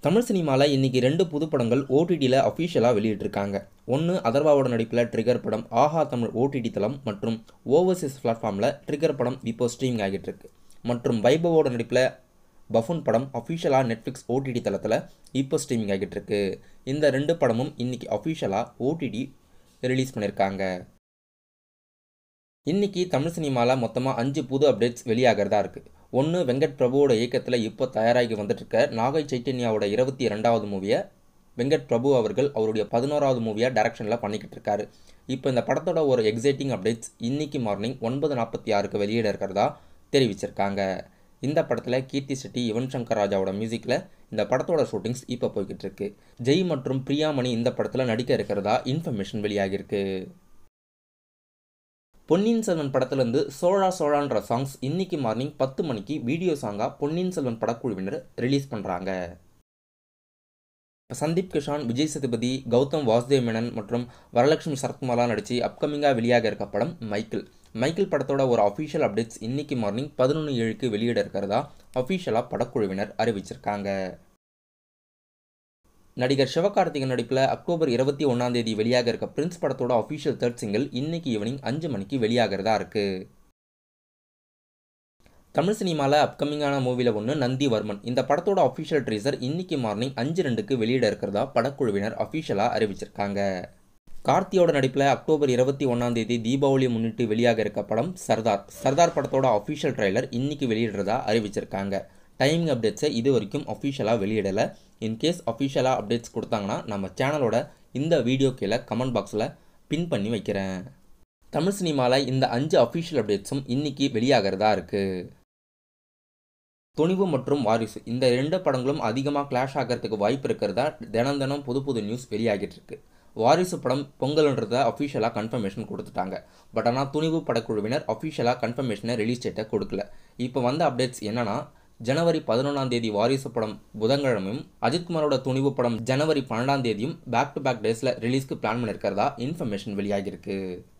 தமிழ் சினிமாவில் இன்றைக்கி ரெண்டு புது படங்கள் ஓடிடியில் அஃபிஷியலாக வெளியிட்டிருக்காங்க ஒன்று அதர்வாவோட நடிப்பில் ட்ரிகர் படம் ஆஹா தமிழ் ஓடிடி தளம் மற்றும் ஓவர்சீஸ் பிளாட்ஃபார்மில் ட்ரிகர் படம் இப்போ ஸ்ட்ரீமிங் ஆகிட்டு இருக்கு மற்றும் வைபவோட நடிப்பில் பஃபுன் படம் அஃபிஷியலாக நெட்ஃப்ளிக்ஸ் ஓடிடி தளத்தில் இப்போ ஸ்ட்ரீமிங் ஆகிட்டு இருக்கு இந்த ரெண்டு படமும் இன்றைக்கி அஃபிஷியலாக ஓடிடி ரிலீஸ் பண்ணியிருக்காங்க இன்றைக்கி தமிழ் சினிமாவில் மொத்தமாக அஞ்சு புது அப்டேட்ஸ் வெளியாகிறதா இருக்குது ஒன்று வெங்கட் பிரபுவோட இயக்கத்தில் இப்போ தயாராகி வந்துட்டுருக்க நாகை சைத்தன்யாவோட இருபத்தி ரெண்டாவது மூவியை வெங்கட் பிரபு அவர்கள் அவருடைய பதினோராவது மூவியாக டைரக்ஷனில் பண்ணிக்கிட்டு இருக்காரு இப்போ இந்த படத்தோட ஒரு எக்ஸைட்டிங் அப்டேட்ஸ் இன்னைக்கு மார்னிங் ஒன்பது நாற்பத்தி ஆறுக்கு வெளியிட இருக்கிறதா தெரிவிச்சிருக்காங்க இந்த படத்தில் கீர்த்தி செட்டி யுவன் சங்கர் ராஜாவோட மியூசிக்கில் இந்த படத்தோட ஷூட்டிங்ஸ் இப்போ போய்கிட்டு இருக்கு ஜெய் மற்றும் பிரியாமணி இந்த படத்தில் நடிக்க இருக்கிறதா இன்ஃபர்மேஷன் வெளியாகிருக்கு பொன்னியின் செல்வன் படத்துலேருந்து சோழா சோழான்ற சாங்ஸ் இன்னைக்கு மார்னிங் பத்து மணிக்கு வீடியோ சாங்காக பொன்னியின் செல்வன் படக்குழுவினர் ரிலீஸ் பண்ணுறாங்க சந்தீப் கிஷான் விஜய் சேதுபதி கௌதம் வாசுதேவ் மேனன் மற்றும் வரலட்சுமி சரத்குமார்லாம் நடித்து அப்கமிங்காக வெளியாக இருக்க படம் மைக்கிள் மைக்கிள் படத்தோட ஒரு அஃபிஷியல் அப்டேட்ஸ் இன்னைக்கு மார்னிங் பதினொன்று ஏழுக்கு வெளியிட இருக்கிறதா அஃபிஷியலாக படக்குழுவினர் அறிவிச்சிருக்காங்க நடிகர் சிவகார்த்திகன் நடிப்பில் அக்டோபர் இருபத்தி ஒன்றாம் தேதி வெளியாக இருக்க பிரின்ஸ் படத்தோட அஃபிஷியல் தேர்ட் சிங்கிள் இன்னைக்கு ஈவினிங் அஞ்சு மணிக்கு வெளியாகிறதா இருக்கு தமிழ் சினிமாவில் அப்கமிங்கான மூவியில் ஒன்று நந்திவர்மன் இந்த படத்தோட அஃபிஷியல் ட்ரீசர் இன்னைக்கு மார்னிங் அஞ்சு ரெண்டுக்கு வெளியிட இருக்கிறதா படக்குழுவினர் அஃபிஷியலாக அறிவிச்சிருக்காங்க கார்த்தியோட நடிப்பில் அக்டோபர் இருபத்தி ஒன்றாம் தேதி தீபாவளியை முன்னிட்டு வெளியாக இருக்க படம் சர்தார் சர்தார் படத்தோட அஃபிஷியல் ட்ரைலர் இன்னைக்கு வெளியிடுறதா அறிவிச்சிருக்காங்க டைமிங் அப்டேட்ஸை இது வரைக்கும் அஃபிஷியலாக வெளியிடலை இன்கேஸ் அஃபிஷியலாக அப்டேட்ஸ் கொடுத்தாங்கன்னா நம்ம சேனலோட இந்த வீடியோ கீழே கமெண்ட் பாக்ஸில் பின் பண்ணி வைக்கிறேன் தமிழ் சினிமாவில் இந்த அஞ்சு அஃபிஷியல் அப்டேட்ஸும் இன்னைக்கு வெளியாகிறதா இருக்குது துணிவு மற்றும் வாரிசு இந்த ரெண்டு படங்களும் அதிகமாக கிளாஷ் ஆகிறதுக்கு வாய்ப்பு இருக்கிறதா தினம் தினம் புது புது நியூஸ் வெளியாகிட்டு இருக்கு வாரிசு படம் பொங்கல்ன்றத அஃபிஷியலாக கன்ஃபர்மேஷன் கொடுத்துட்டாங்க பட் ஆனால் துணிவு படக்குழுவினர் அஃபிஷியலாக கன்ஃபர்மேஷனை ரிலீஸ் டேட்டை கொடுக்கல இப்போ வந்த அப்டேட்ஸ் என்னன்னா ஜனவரி பதினொன்றாம் தேதி வாரிசு படம் புதன்கிழமையும் அஜித்குமாரோட துணிவு படம் ஜனவரி பன்னெண்டாம் தேதியும் பேக் டு பேக் டேஸில் ரிலீஸ்க்கு பிளான் பண்ணியிருக்கிறதா இன்ஃபர்மேஷன் வெளியாகிருக்கு